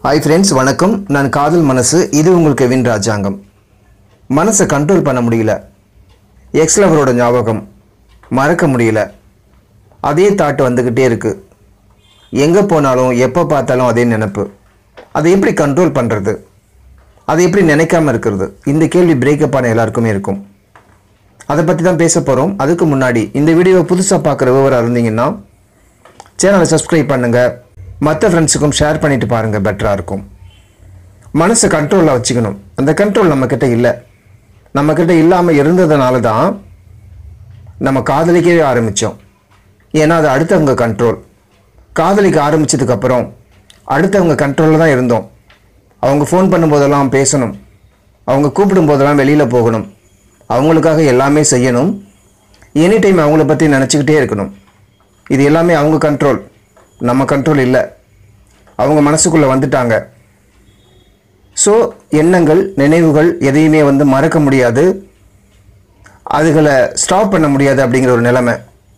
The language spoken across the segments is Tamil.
ஹாய் ஃப்ரெண்ட்ஸ் வணக்கம் நான் காதல் மனசு இது உங்கள் கெவின் ராஜாங்கம் மனசை கண்ட்ரோல் பண்ண முடியல எக்ஸ் லவரோட ஞாபகம் மறக்க முடியல அதே தாட் வந்துக்கிட்டே இருக்குது எங்கே போனாலும் எப்போ பார்த்தாலும் அதே நினப்பு அதை எப்படி கண்ட்ரோல் பண்ணுறது அதை எப்படி நினைக்காம இருக்கிறது இந்த கேள்வி பிரேக்கப் ஆன எல்லாருக்குமே இருக்கும் அதை பற்றி தான் பேச போகிறோம் அதுக்கு முன்னாடி இந்த வீடியோவை புதுசாக பார்க்குற விவரம் இருந்தீங்கன்னா சேனலை சப்ஸ்கிரைப் பண்ணுங்கள் மற்ற ஃப்ரெண்ட்ஸுக்கும் ஷேர் பண்ணிட்டு பாருங்கள் பெட்டராக இருக்கும் மனசை கண்ட்ரோலில் வச்சுக்கணும் அந்த கண்ட்ரோல் நம்மக்கிட்ட இல்லை நம்மக்கிட்ட இல்லாமல் இருந்ததுனால தான் நம்ம காதலிக்கவே ஆரம்பித்தோம் ஏன்னா அது அடுத்தவங்க கண்ட்ரோல் காதலிக்க ஆரம்பித்ததுக்கப்புறம் அடுத்தவங்க கண்ட்ரோலில் தான் இருந்தோம் அவங்க ஃபோன் பண்ணும்போதெல்லாம் பேசணும் அவங்க கூப்பிடும் போதெல்லாம் வெளியில் போகணும் அவங்களுக்காக எல்லாமே செய்யணும் எனி டைம் அவங்கள பற்றி நினச்சிக்கிட்டே இருக்கணும் இது எல்லாமே அவங்க கண்ட்ரோல் நம்ம கண்ட்ரோல் இல்லை அவங்க மனசுக்குள்ளே வந்துட்டாங்க ஸோ எண்ணங்கள் நினைவுகள் எதையுமே வந்து மறக்க முடியாது அதுகளை ஸ்டாப் பண்ண முடியாது அப்படிங்கிற ஒரு நிலைமை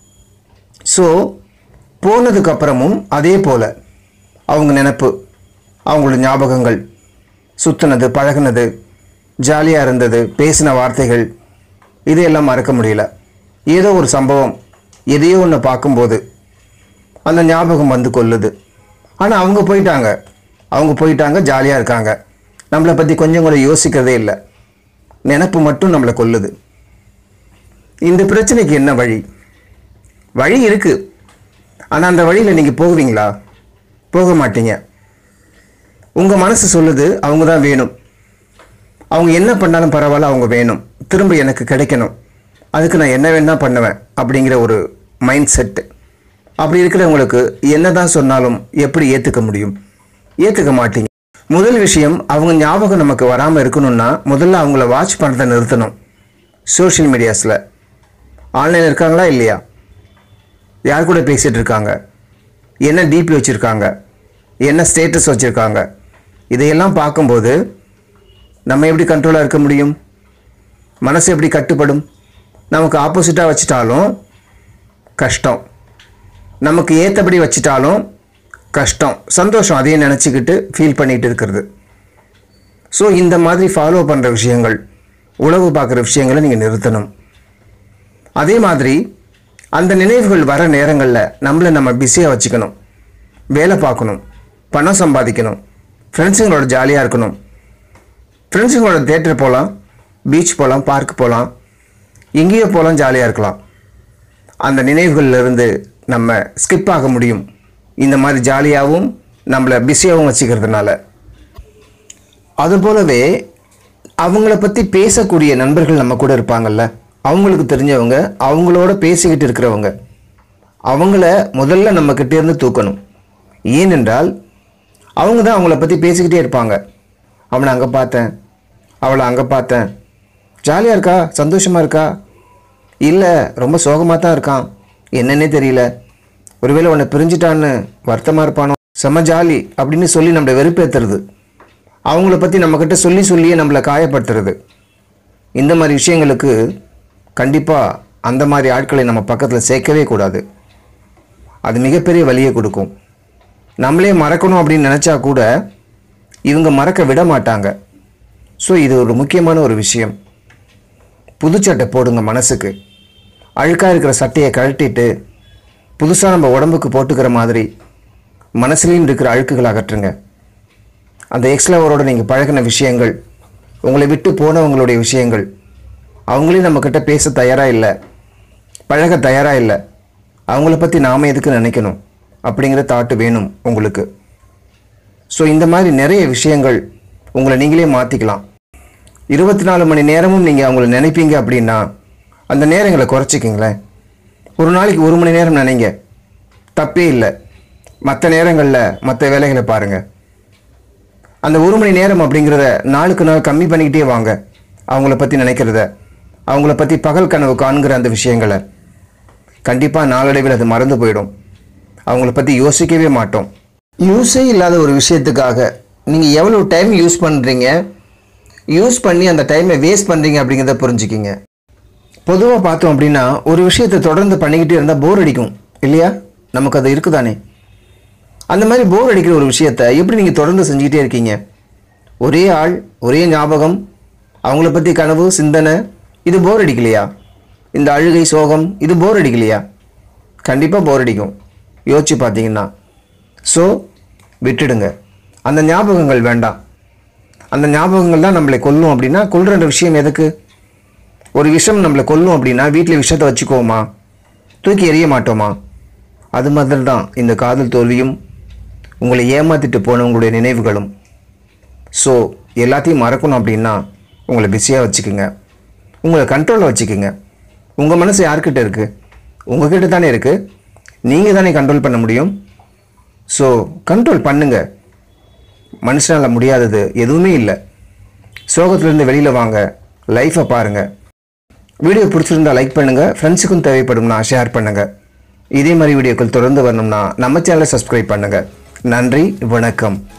ஸோ போனதுக்கு அப்புறமும் அதே போல் அவங்க நினப்பு அவங்களோட ஞாபகங்கள் சுற்றுனது பழகுனது ஜாலியாக இருந்தது பேசின வார்த்தைகள் இதையெல்லாம் மறக்க முடியல ஏதோ ஒரு சம்பவம் எதையோ ஒன்று பார்க்கும்போது அந்த ஞாபகம் வந்து கொள்ளுது ஆனால் அவங்க போயிட்டாங்க அவங்க போயிட்டாங்க ஜாலியாக இருக்காங்க நம்மளை பற்றி கொஞ்சம் கூட யோசிக்கிறதே இல்லை நினப்பு மட்டும் நம்மளை கொல்லுது இந்த பிரச்சனைக்கு என்ன வழி வழி இருக்குது ஆனால் அந்த வழியில் நீங்கள் போகுவீங்களா போக மாட்டீங்க உங்கள் மனசு சொல்லுது அவங்க தான் வேணும் அவங்க என்ன பண்ணாலும் பரவாயில்ல அவங்க வேணும் திரும்ப எனக்கு கிடைக்கணும் அதுக்கு நான் என்ன வேணா பண்ணுவேன் அப்படிங்கிற ஒரு மைண்ட் செட்டு அப்படி இருக்கிறவங்களுக்கு என்ன தான் சொன்னாலும் எப்படி ஏற்றுக்க முடியும் ஏற்றுக்க மாட்டீங்க முதல் விஷயம் அவங்க ஞாபகம் நமக்கு வராமல் இருக்கணும்னா முதல்ல அவங்கள வாட்ச் பண்ணுறதை நிறுத்தணும் சோஷியல் மீடியாஸில் ஆன்லைனில் இருக்காங்களா இல்லையா யார் கூட பேசிகிட்டு இருக்காங்க என்ன டிபி வச்சுருக்காங்க என்ன ஸ்டேட்டஸ் வச்சுருக்காங்க இதையெல்லாம் பார்க்கும்போது நம்ம எப்படி கண்ட்ரோலாக இருக்க முடியும் மனசு எப்படி கட்டுப்படும் நமக்கு ஆப்போசிட்டாக வச்சிட்டாலும் கஷ்டம் நமக்கு ஏற்றபடி வச்சிட்டாலும் கஷ்டம் சந்தோஷம் அதையும் நினச்சிக்கிட்டு ஃபீல் பண்ணிகிட்டு இருக்கிறது ஸோ இந்த மாதிரி ஃபாலோ பண்ணுற விஷயங்கள் உழவு பார்க்குற விஷயங்களை நீங்கள் நிறுத்தணும் அதே மாதிரி அந்த நினைவுகள் வர நேரங்களில் நம்மளை நம்ம பிஸியாக வச்சுக்கணும் வேலை பார்க்கணும் பணம் சம்பாதிக்கணும் ஃப்ரெண்ட்ஸுங்களோட ஜாலியாக இருக்கணும் ஃப்ரெண்ட்ஸுங்களோட தேட்டர் போகலாம் பீச் போகலாம் பார்க் போகலாம் எங்கேயோ போகலாம் ஜாலியாக இருக்கலாம் அந்த நினைவுகள்ல இருந்து நம்ம ஸ்கிப் ஆக முடியும் இந்த மாதிரி ஜாலியாகவும் நம்மளை பிஸியாகவும் வச்சுக்கிறதுனால அதுபோலவே அவங்கள பற்றி பேசக்கூடிய நண்பர்கள் நம்ம கூட இருப்பாங்கல்ல அவங்களுக்கு தெரிஞ்சவங்க அவங்களோட பேசிக்கிட்டு இருக்கிறவங்க அவங்கள முதல்ல நம்மக்கிட்ட இருந்து தூக்கணும் ஏனென்றால் அவங்க தான் அவங்கள பற்றி பேசிக்கிட்டே இருப்பாங்க அவனை அங்கே பார்த்தேன் அவளை அங்கே பார்த்தேன் ஜாலியாக இருக்கா சந்தோஷமாக இருக்கா இல்லை ரொம்ப சோகமாக தான் இருக்கான் என்னன்னே தெரியல ஒருவேளை உன்னை பிரிஞ்சிட்டான்னு வருத்தமாக இருப்பானோ செம ஜாலி அப்படின்னு சொல்லி நம்மளை வெறுப்பேற்றுறது அவங்கள பற்றி நம்மக்கிட்ட சொல்லி சொல்லியே நம்மளை காயப்படுத்துறது இந்த மாதிரி விஷயங்களுக்கு கண்டிப்பாக அந்த மாதிரி ஆட்களை நம்ம பக்கத்தில் சேர்க்கவே கூடாது அது மிகப்பெரிய வழியை கொடுக்கும் நம்மளே மறக்கணும் அப்படின்னு நினச்சா கூட இவங்க மறக்க விட மாட்டாங்க ஸோ இது ஒரு முக்கியமான ஒரு விஷயம் புது சட்டை போடுங்க மனசுக்கு அழுக்காக இருக்கிற சட்டையை கழட்டிட்டு புதுசாக நம்ம உடம்புக்கு போட்டுக்கிற மாதிரி மனசுலேயும் இருக்கிற அழுக்குகளை அகற்றுங்க அந்த எக்ஸ்லவரோட நீங்கள் பழகின விஷயங்கள் உங்களை விட்டு போனவங்களுடைய விஷயங்கள் அவங்களே நம்மக்கிட்ட பேச தயாராக இல்லை பழக தயாராக இல்லை அவங்கள பற்றி நாம் எதுக்கு நினைக்கணும் அப்படிங்கிற தாட்டு வேணும் உங்களுக்கு ஸோ இந்த மாதிரி நிறைய விஷயங்கள் உங்களை நீங்களே மாற்றிக்கலாம் இருபத்தி நாலு மணி நேரமும் நீங்கள் அவங்கள நினைப்பீங்க அப்படின்னா அந்த நேரங்களை குறைச்சிக்கிங்களேன் ஒரு நாளைக்கு ஒரு மணி நேரம் நினைங்க தப்பே இல்லை மற்ற நேரங்களில் மற்ற வேலைகளை பாருங்கள் அந்த ஒரு மணி நேரம் அப்படிங்கிறத நாளுக்கு நாள் கம்மி பண்ணிக்கிட்டே வாங்க அவங்கள பற்றி நினைக்கிறத அவங்கள பற்றி பகல் கனவு காண்கிற அந்த விஷயங்களை கண்டிப்பாக நாளடைவில் அது மறந்து போயிடும் அவங்கள பற்றி யோசிக்கவே மாட்டோம் யூஸே இல்லாத ஒரு விஷயத்துக்காக நீங்கள் எவ்வளோ டைம் யூஸ் பண்ணுறீங்க யூஸ் பண்ணி அந்த டைமை வேஸ்ட் பண்ணுறீங்க அப்படிங்கிறத புரிஞ்சுக்கிங்க பொதுவாக பார்த்தோம் அப்படின்னா ஒரு விஷயத்தை தொடர்ந்து பண்ணிக்கிட்டே இருந்தால் போர் அடிக்கும் இல்லையா நமக்கு அது இருக்குதானே அந்த மாதிரி போர் அடிக்கிற ஒரு விஷயத்த எப்படி நீங்கள் தொடர்ந்து செஞ்சுக்கிட்டே இருக்கீங்க ஒரே ஆள் ஒரே ஞாபகம் அவங்கள பற்றி கனவு சிந்தனை இது போர் அடிக்கலையா இந்த அழுகை சோகம் இது போர் அடிக்கலையா கண்டிப்பாக போர் அடிக்கும் யோசிச்சு பார்த்தீங்கன்னா ஸோ விட்டுடுங்க அந்த ஞாபகங்கள் வேண்டாம் அந்த ஞாபகங்கள் தான் நம்மளை கொல்லும் அப்படின்னா கொல்றன்ற விஷயம் எதுக்கு ஒரு விஷம் நம்மளை கொல்லும் அப்படின்னா வீட்டில் விஷத்தை வச்சுக்குவோமா தூக்கி எறிய மாட்டோமா அது மாதிரி தான் இந்த காதல் தோல்வியும் உங்களை ஏமாத்திட்டு போனவங்களுடைய நினைவுகளும் ஸோ எல்லாத்தையும் மறக்கணும் அப்படின்னா உங்களை பிஸியாக வச்சுக்கோங்க உங்களை கண்ட்ரோலில் வச்சுக்கோங்க உங்கள் மனசு யார்கிட்ட இருக்குது உங்ககிட்ட தானே இருக்குது நீங்கள் தானே கண்ட்ரோல் பண்ண முடியும் ஸோ கண்ட்ரோல் பண்ணுங்க மனுஷனால் முடியாதது எதுவுமே இல்லை சோகத்துலேருந்து வெளியில் வாங்க லைஃப்பை பாருங்கள் வீடியோ பிடிச்சிருந்தா லைக் பண்ணுங்கள் ஃப்ரெண்ட்ஸுக்கும் தேவைப்படும்னா ஷேர் பண்ணுங்கள் இதே மாதிரி வீடியோக்கள் தொடர்ந்து வரணும்னா நம்ம சேனலை சப்ஸ்கிரைப் பண்ணுங்கள் நன்றி வணக்கம்